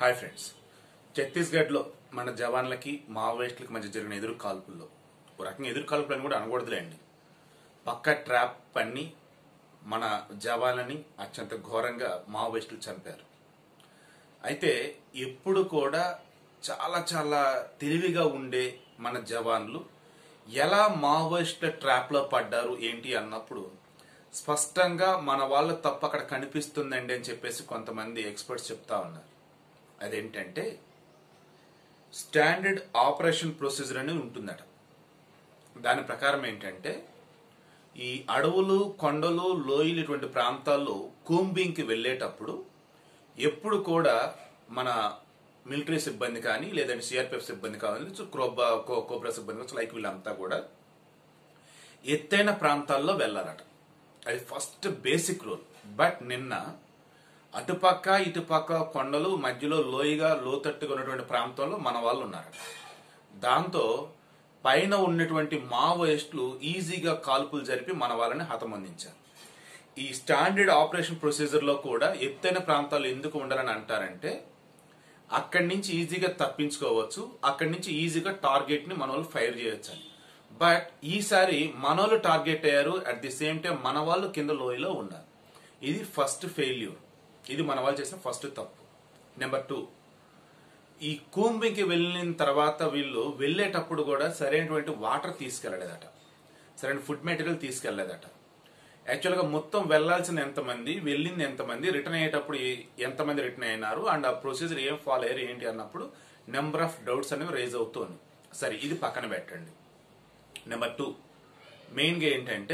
hi friends ఛత్తీస్గఢ్లో మన జవాన్లకి మావోయిస్టులకి మధ్య జరిగిన ఎదురు కాల్పుల్లో ఒక రకంగా ఎదురు కాల్పులు అని కూడా అనకూడదులేండి పక్క ట్రాప్ పన్ని మన జవాన్లని అత్యంత ఘోరంగా మావోయిస్టులు చంపారు అయితే ఎప్పుడు కూడా చాలా చాలా తెలివిగా ఉండే మన జవాన్లు ఎలా మావోయిస్టుల ట్రాప్లో పడ్డారు ఏంటి అన్నప్పుడు స్పష్టంగా మన వాళ్ళ తప్పు అక్కడ కనిపిస్తుందండి అని చెప్పేసి కొంతమంది ఎక్స్పర్ట్స్ చెప్తా ఉన్నారు అదేంటంటే స్టాండర్డ్ ఆపరేషన్ ప్రొసీజర్ అని ఉంటుందట దాని ప్రకారం ఏంటంటే ఈ అడవులు కొండలు లోయలు ఇటువంటి ప్రాంతాల్లో కూంబింగ్కి వెళ్ళేటప్పుడు ఎప్పుడు కూడా మన మిలిటరీ సిబ్బంది కానీ లేదంటే సిఆర్పిఎఫ్ సిబ్బంది కావాలి క్రోబా కో- కోబ్రా సిబ్బంది కావచ్చు లైక్ వీళ్ళంతా కూడా ఎత్తైన ప్రాంతాల్లో వెళ్ళాలట అది ఫస్ట్ బేసిక్ రూల్ బట్ నిన్న అటుపక్క ఇటుపక్క కొండలు మధ్యలో లోయగా లోతట్టుగా ఉన్నటువంటి ప్రాంతంలో మన వాళ్ళు ఉన్నారట దాంతో పైన ఉన్నటువంటి మావోయిస్టులు ఈజీగా కాల్పులు జరిపి మన వాళ్ళని హతమందించారు ఈ స్టాండర్డ్ ఆపరేషన్ ప్రొసీజర్ లో కూడా ఎత్తైన ప్రాంతాలు ఎందుకు ఉండాలని అంటారంటే అక్కడి నుంచి ఈజీగా తప్పించుకోవచ్చు అక్కడి నుంచి ఈజీగా టార్గెట్ ని మన వాళ్ళు ఫైర్ చేయొచ్చు అని బట్ ఈసారి మన వాళ్ళు టార్గెట్ అయ్యారు అట్ ది సేమ్ టైం మన వాళ్ళు కింద లోయలో ఉన్నారు ఇది ఫస్ట్ ఫెయిల్యూర్ ఇది మన వాళ్ళు చేసిన ఫస్ట్ తప్పు నెంబర్ టూ ఈ కూంబింగ్కి వెళ్ళిన తర్వాత వీళ్ళు వెళ్ళేటప్పుడు కూడా సరైనటువంటి వాటర్ తీసుకెళ్లలేదట సరైన ఫుడ్ మెటీరియల్ తీసుకెళ్లలేదట యాక్చువల్గా మొత్తం వెళ్లాల్సిన ఎంతమంది వెళ్ళింది ఎంతమంది రిటర్న్ అయ్యేటప్పుడు ఏ- ఎంతమంది రిటర్న్ అయినారు అండ్ ఆ ప్రొసీజర్ ఏం ఫాలో అయ్యారు ఏంటి అన్నప్పుడు నెంబర్ ఆఫ్ డౌట్స్ అనేవి రేజ్ అవుతుంది సరే ఇది పక్కన పెట్టండి నెంబర్ టూ మెయిన్గా ఏంటంటే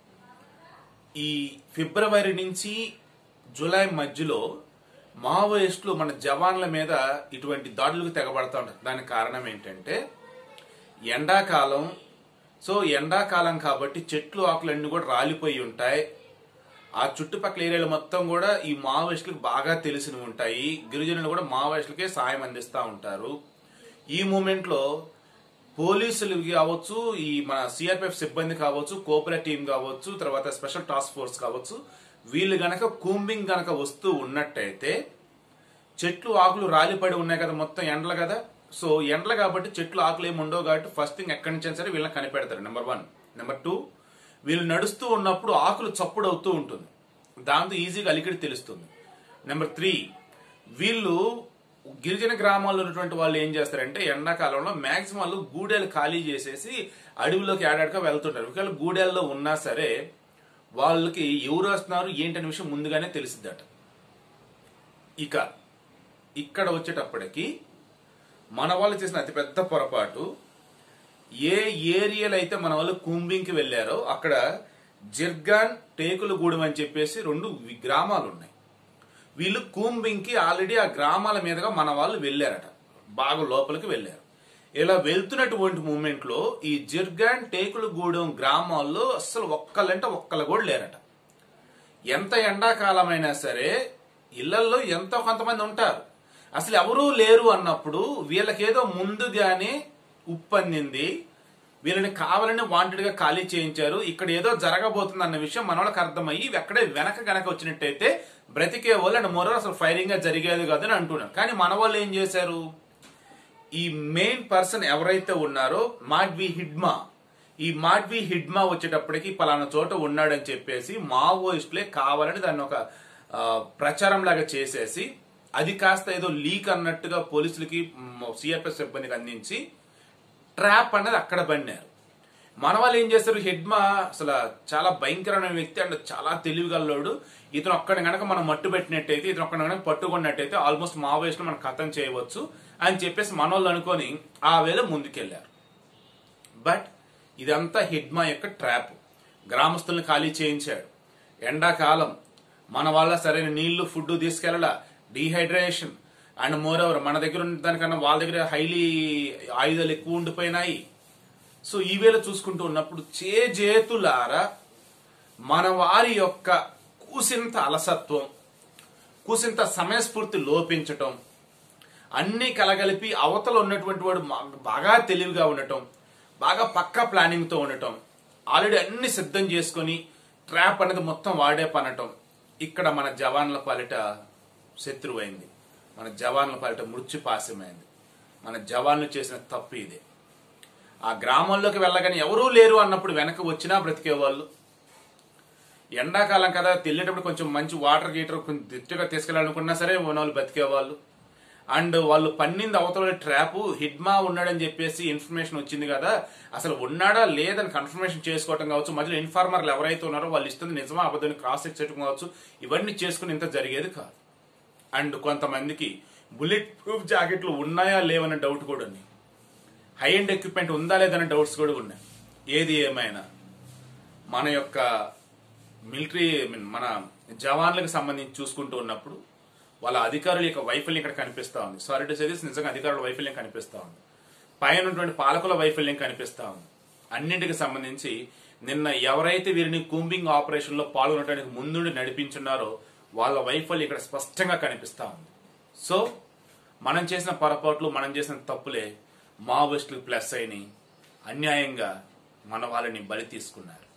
ఈ ఫిబ్రవరి నుంచి జూలై మధ్యలో మావోయిస్టులు మన జవాన్ల మీద ఇటువంటి దాడులకు తెగబడతా ఉంటారు దానికి కారణం ఏంటంటే ఎండాకాలం సో ఎండాకాలం కాబట్టి చెట్లు ఆకులన్నీ కూడా రాలిపోయి ఉంటాయి ఆ చుట్టుపక్కల ఏరియాలు మొత్తం కూడా ఈ మావోయిస్టులకు బాగా తెలిసినవి ఉంటాయి గిరిజనులు కూడా మావోయిస్టులకే సాయం అందిస్తూ ఉంటారు ఈ మూమెంట్ లో పోలీసులు కావచ్చు ఈ మన సిఆర్పిఎఫ్ సిబ్బంది కావచ్చు కోపరేట్ టీం కావచ్చు తర్వాత స్పెషల్ టాస్క్ ఫోర్స్ కావచ్చు వీళ్ళు గనక కూంబింగ్ గనక వస్తూ ఉన్నట్టయితే చెట్లు ఆకులు రాలిపడి ఉన్నాయి కదా మొత్తం ఎండలు కదా సో ఎండలు కాబట్టి చెట్లు ఆకులు ఏమి ఉండవు కాబట్టి ఫస్ట్ థింగ్ ఎక్కడి నుంచి అయినా సరే వీళ్ళని కనిపెడతారు నెంబర్ వన్ నెంబర్ టూ వీళ్ళు నడుస్తూ ఉన్నప్పుడు ఆకులు చప్పుడు అవుతూ ఉంటుంది దాంతో ఈజీగా అలికిడి తెలుస్తుంది నెంబర్ త్రీ వీళ్ళు గిరిజన గ్రామాల్లో ఉన్నటువంటి వాళ్ళు ఏం చేస్తారంటే ఎండాకాలంలో మాక్సిమం వాళ్ళు గూడెలు ఖాళీ చేసేసి అడవిలోకి ఏడాడుగా వెళ్తుంటారు ఒకవేళ గూడెల్లో ఉన్నా సరే వాళ్ళకి ఎవరు వస్తున్నారు ఏంటనే విషయం ముందుగానే తెలిసిద్దట ఇక ఇక్కడ వచ్చేటప్పటికి మన వాళ్ళు చేసిన అతిపెద్ద పొరపాటు ఏ ఏరియాలో అయితే మన వాళ్ళు కుంబింగ్కి వెళ్ళారో అక్కడ జిర్గాన్ టేకులగూడెం అని చెప్పేసి రెండు వి- గ్రామాలు ఉన్నాయి వీళ్ళు కూంబింగ్కి ఆల్రెడీ ఆ గ్రామాల మీదుగా మన వాళ్ళు వెళ్ళారట బాగా లోపలికి వెళ్ళారు ఇలా వెళ్తున్నటువంటి మూమెంట్ లో ఈ జిర్గాన్ టేకులగూడెం గ్రామాల్లో అస్సలు ఒక్కలంటే ఒక్కలు కూడా లేరట ఎంత ఎండాకాలమైనా సరే ఇళ్లల్లో ఎంతో కొంతమంది ఉంటారు అసలు ఎవరూ లేరు అన్నప్పుడు వీళ్ళకేదో ముందుగానే ఉప్పందింది వీళ్ళని కావాలని వాంటెడ్ గా ఖాళీ చేయించారు ఇక్కడ ఏదో జరగబోతుంది అన్న విషయం మన వాళ్ళకి అర్థమయ్యి ఇవి ఎక్కడే వెనక గనక వచ్చినట్టయితే బ్రతికే వాళ్ళు అండ్ మోరో అసలు ఫైరింగ్ గా జరిగేది కాదని అంటున్నారు కానీ మన వాళ్ళు ఏం చేశారు ఈ మెయిన్ పర్సన్ ఎవరైతే ఉన్నారో మాడ్వి హిడ్మా ఈ మాడ్వి హిడ్మా వచ్చేటప్పటికి పలానా చోట ఉన్నాడని చెప్పేసి మావోయిస్టులే కావాలని దాన్ని ఒక ఆ, ప్రచారం లాగా చేసేసి అది కాస్త ఏదో లీక్ అన్నట్టుగా పోలీసులకి సిఆర్పిఎఫ్ సిబ్బందికి అందించి ట్రాప్ అన్నది అక్కడ పడినారు మన వాళ్ళు ఏం చేస్తారు హెడ్మా అసలు చాలా భయంకరమైన వ్యక్తి అండ్ చాలా తెలివిగల్లోడు ఇతను ఒక్కడి గనక మనం మట్టు పెట్టినట్టయితే ఇతను ఒక్కడి గనక పట్టుకున్నట్టయితే ఆల్మోస్ట్ మావోయిస్ట్ మనం ఖతం చేయవచ్చు అని చెప్పేసి మన వాళ్ళు అనుకొని ఆ వేళ ముందుకెళ్లారు బట్ ఇదంతా హిడ్మా యొక్క ట్రాప్ గ్రామస్తుల్ని ఖాళీ చేయించాడు ఎండాకాలం మన వాళ్ళ సరైన నీళ్లు ఫుడ్ తీసుకెళ్ళాల డీహైడ్రేషన్ అండ్ మోర్ ఓవర్ మన దగ్గర ఉన్న దానికన్నా వాళ్ళ దగ్గర హైలీ ఆయుధాలు ఎక్కువ ఉండిపోయినాయి సో ఈ వేళ చూసుకుంటూ ఉన్నప్పుడు చేజేతులారా మన వారి యొక్క కూసింత అలసత్వం కూసింత సమయస్ఫూర్తి లోపించటం అన్ని కలగలిపి అవతల ఉన్నటువంటి వాడు మా- బాగా తెలివిగా ఉండటం బాగా పక్కా ప్లానింగ్ తో ఉండటం ఆల్రెడీ అన్ని సిద్ధం చేసుకొని ట్రాప్ అనేది మొత్తం వాడే పనటం ఇక్కడ మన జవాన్ల పాలిట శత్రువు అయింది మన జవాన్ల పాలిట మృత్యుపాశమైంది మన జవాన్లు చేసిన తప్పు ఇదే ఆ గ్రామంలోకి వెళ్ళగానే ఎవరూ లేరు అన్నప్పుడు వెనక వచ్చినా బ్రతికేవాళ్ళు ఎండాకాలం కదా తెల్లేటప్పుడు కొంచెం మంచి వాటర్ గీటర్ కొంచెం దిట్టుగా తీసుకెళ్ళాలనుకున్నా సరే వాళ్ళు బతికేవాళ్ళు అండ్ వాళ్ళు పన్నింది అవతల ట్రాప్ హిడ్మా ఉన్నాడని చెప్పేసి ఇన్ఫర్మేషన్ వచ్చింది కదా అసలు ఉన్నాడా లేదని కన్ఫర్మేషన్ చేసుకోవటం కావచ్చు మధ్యలో ఇన్ఫార్మర్లు ఎవరైతే ఉన్నారో వాళ్ళు ఇస్తుంది నిజమా అబద్ధం క్రాస్ చెక్ చేయడం కావచ్చు ఇవన్నీ చేసుకుని ఇంత జరిగేది కాదు అండ్ కొంతమందికి బుల్లెట్ ప్రూఫ్ జాకెట్లు ఉన్నాయా లేవన్న డౌట్ కూడా ఉంది హై ఎండ్ ఎక్విప్మెంట్ ఉందా లేదన్న డౌట్స్ కూడా ఉన్నాయి ఏది ఏమైనా మన యొక్క మిలిటరీ మన జవాన్లకు సంబంధించి చూసుకుంటూ ఉన్నప్పుడు వాళ్ళ అధికారుల యొక్క వైఫల్యం ఇక్కడ కనిపిస్తా ఉంది సారీ టు సేదిస్ నిజంగా అధికారుల వైఫల్యం కనిపిస్తా ఉంది పైన ఉన్నటువంటి పాలకుల వైఫల్యం కనిపిస్తా ఉంది అన్నింటికి సంబంధించి నిన్న ఎవరైతే వీరిని కూంబింగ్ ఆపరేషన్ లో పాల్గొనడానికి ముందుండి నడిపించున్నారో వాళ్ళ వైఫల్యం ఇక్కడ స్పష్టంగా కనిపిస్తా ఉంది సో మనం చేసిన పొరపాట్లు మనం చేసిన తప్పులే మావోయిస్టులకు ప్లస్ అయినాయి అన్యాయంగా మన వాళ్ళని బలి తీసుకున్నారు